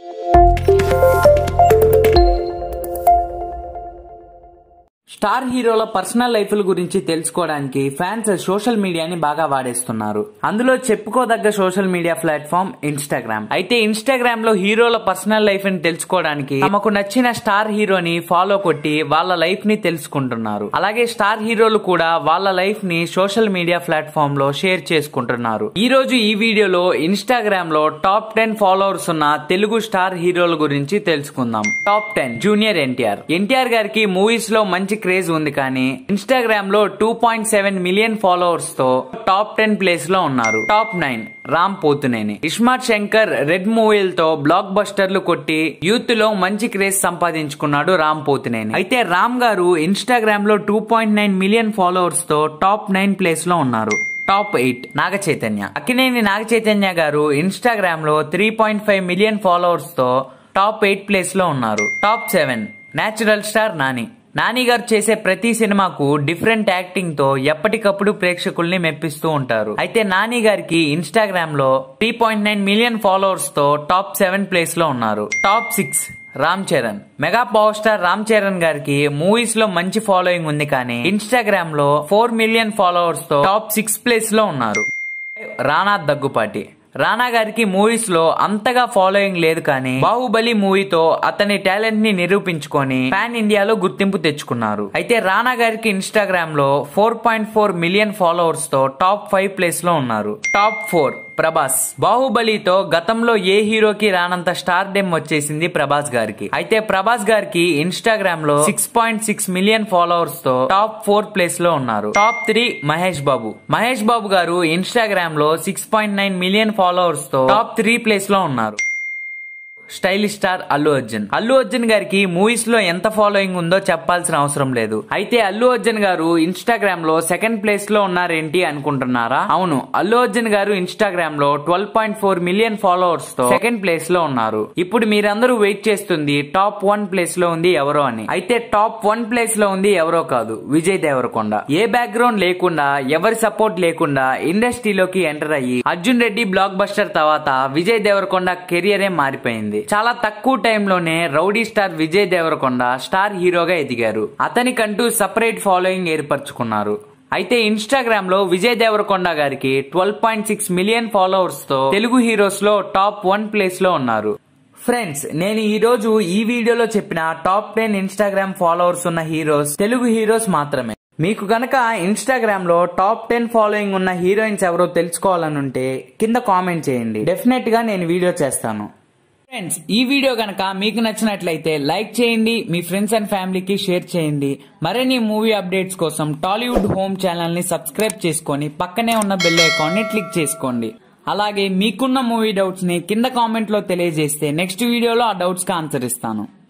star హీరోల personal లైఫ్ల గురించి తెలుసుకోవడానికి ఫ్యాన్స్ సోషల్ మీడియాని బాగా వాడేస్తున్నారు అందులో చెప్పుకోదగ్గ సోషల్ మీడియా ప్లాట్ఫామ్ ఇన్స్టాగ్రామ్ అయితే ఇన్స్టాగ్రామ్ లో హీరోల పర్సనల్ లైఫ్ ని తెలుసుకోవడానికి తమకు నచ్చిన స్టార్ హీరోని ఫాలో కొట్టి వాళ్ళ లైఫ్ ని తెలుసుకుంటున్నారు అలాగే స్టార్ హీరోలు కూడా వాళ్ళ లైఫ్ ని సోషల్ మీడియా ప్లాట్ఫామ్ లో షేర్ చేసుకుంటున్నారు ఈ రోజు ఈ వీడియోలో ఇన్స్టాగ్రామ్ లో టాప్ టెన్ ఫాలోవర్స్ ఉన్న తెలుగు స్టార్ హీరోల గురించి తెలుసుకుందాం top ten junior NTR NTR గారికి మూవీస్ లో మంచి క్రేజ్ ఉంది కానీ ఇన్స్టాగ్రామ్ లో two point seven million followers తో టాప్ టెన్ ప్లేస్ లో ఉన్నారు top nine Ram Pothineni Ismart Shankar red మూవీలతో బ్లాక్ బస్టర్లు కొట్టి యూత్ లో మంచి క్రేజ్ సంపాదించుకున్నాడు రామ్ పోతునేని అయితే రామ్ గారు ఇన్స్టాగ్రామ్ లో two point nine million followers తో టాప్ నైన్ ప్లేస్ లో ఉన్నారు టాప్ ఎయిట్ నాగ చైతన్య అక్కినేని నాగ చైతన్య గారు ఇన్స్టాగ్రామ్ లో three point five million followers తో టాప్ ఎయిట్ ప్లేస్ లో ఉన్నారు top seven natural star Nani Nani గారు చేసే ప్రతి సినిమాకు డిఫరెంట్ యాక్టింగ్ తో ఎప్పటికప్పుడు ప్రేక్షకుల్ని మెప్పిస్తూ ఉంటారు అయితే నాని గారికి ఇన్స్టాగ్రామ్ లో three point nine million followers తో టాప్ సెవెన్ ప్లేస్ లో ఉన్నారు top six Ram Charan mega power star Ram Charan గారికి మూవీస్ లో మంచి ఫాలోయింగ్ ఉంది కానీ ఇన్స్టాగ్రామ్ లో ఫోర్ మిలియన్ ఫాలోవర్స్ తో టాప్ సిక్స్ ప్లేస్ లో ఉన్నారు రానా దగ్గుపాటి రానా గారికి మూవీస్ లో అంతగా ఫాలోయింగ్ లేదు కానీ బాహుబలి మూవీతో అతని టాలెంట్ ని నిరూపించుకొని పాన్ ఇండియాలో గుర్తింపు తెచ్చుకున్నారు అయితే రానా గారికి ఇన్స్టాగ్రామ్ లో four point four million followers తో టాప్ ఫైవ్ ప్లేస్ లో ఉన్నారు టాప్ ఫోర్ ప్రభాస్ బాహుబలితో గతంలో ఏ హీరోకి రానంత స్టార్ డెమ్ వచ్చేసింది ప్రభాస్ గారికి అయితే ప్రభాస్ గారికి ఇన్స్టాగ్రామ్ లో six point six million followers తో టాప్ ఫోర్ ప్లేస్ లో ఉన్నారు టాప్ త్రీ మహేష్ బాబు మహేష్ బాబు గారు ఇన్స్టాగ్రామ్ లో six point nine million followers తో టాప్ త్రీ ప్లేస్ లో ఉన్నారు స్టైలిష్ స్టార్ అల్లు అర్జున్ అల్లు అర్జున్ గారికి మూవీస్ లో ఎంత ఫాలోయింగ్ ఉందో చెప్పాల్సిన అవసరం లేదు అయితే అల్లు అర్జున్ గారు ఇన్స్టాగ్రామ్ లో సెకండ్ ప్లేస్ లో ఉన్నారేంటి అనుకుంటున్నారా అవును అల్లు అర్జున్ గారు ఇన్స్టాగ్రామ్ లో twelve point four million followers తో సెకండ్ ప్లేస్ లో ఉన్నారు ఇప్పుడు మీరందరూ వెయిట్ చేస్తుంది టాప్ వన్ ప్లేస్ లో ఉంది ఎవరో అని అయితే టాప్ వన్ ప్లేస్ లో ఉంది ఎవరో కాదు విజయ్ దేవరకొండ ఏ బ్యాక్గ్రౌండ్ లేకుండా ఎవరి సపోర్ట్ లేకుండా ఇండస్ట్రీలోకి ఎంటర్ అయ్యి అర్జున్ రెడ్డి బ్లాక్ బస్టర్ తర్వాత విజయ్ దేవరకొండ కెరియరే మారిపోయింది చాలా తక్కువ టైంలోనే rowdy star Vijay Deverakonda star హీరోగా ఎదిగారు అతనికంటూ సపరేట్ ఫాలోయింగ్ ఏర్పరచుకున్నారు అయితే ఇన్స్టాగ్రామ్ లో విజయ్ దేవరకొండ గారికి twelve point six million followers తో తెలుగు హీరోస్ లో టాప్ వన్ ప్లేస్ లో ఉన్నారు ఫ్రెండ్స్ నేను ఈ రోజు ఈ వీడియోలో చెప్పిన టాప్ టెన్ ఇన్స్టాగ్రామ్ ఫాలోవర్స్ ఉన్న హీరోస్ తెలుగు హీరోస్ మాత్రమే మీకు గనక ఇన్స్టాగ్రామ్ లో టాప్ టెన్ ఫాలోయింగ్ ఉన్న హీరోయిన్స్ ఎవరో తెలుసుకోవాలనుంటే కింద కామెంట్ చేయండి డెఫినెట్ గా నేను వీడియో చేస్తాను ఫ్రెండ్స్ ఈ వీడియో కనుక మీకు నచ్చినట్లయితే లైక్ చేయండి మీ ఫ్రెండ్స్ అండ్ ఫ్యామిలీకి షేర్ చేయండి మరిన్ని మూవీ అప్డేట్స్ కోసం టాలీవుడ్ హోమ్ ఛానల్ ని సబ్స్క్రైబ్ చేసుకొని పక్కనే ఉన్న బెల్ ఐకాన్ ని క్లిక్ చేసుకోండి అలాగే మీకున్న మూవీ డౌట్స్ ని కింద కామెంట్ లో తెలియజేస్తే నెక్స్ట్ వీడియోలో ఆ డౌట్స్ కి ఆన్సర్ ఇస్తాను